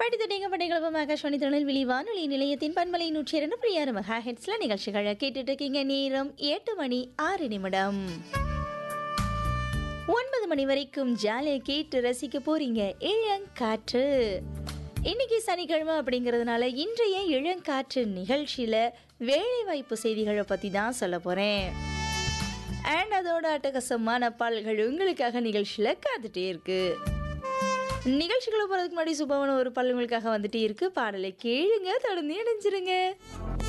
படித்து நீங்கள் படைகளவும் ஆகாஷ்வாணி திருநெல்வேலி வானொலி நிலையத்தின் பண்பலை நூற்றி இரண்டு புள்ளி ஆறு மெகா ஹெட்ஸில் நிகழ்ச்சிகளை கேட்டுட்டு இருக்கீங்க நேரம் எட்டு மணி ஆறு நிமிடம் ஒன்பது மணி வரைக்கும் ஜாலியாக கேட்டு ரசிக்க போறீங்க இளங்காற்று இன்னைக்கு சனிக்கிழமை அப்படிங்கிறதுனால இன்றைய இளங்காற்று நிகழ்ச்சியில் வேலைவாய்ப்பு செய்திகளை பற்றி தான் சொல்ல போகிறேன் அண்ட் அதோட அட்டகாசமான பாடல்கள் உங்களுக்காக நிகழ்ச்சியில் காத்துட்டே இருக்கு நிகழ்ச்சிகளை போகிறதுக்கு முன்னாடி சுபவன ஒரு பாடல் உங்களுக்காக வந்துட்டே இருக்கு பாடலை கேளுங்க தொடர்ந்து இணைஞ்சிருங்க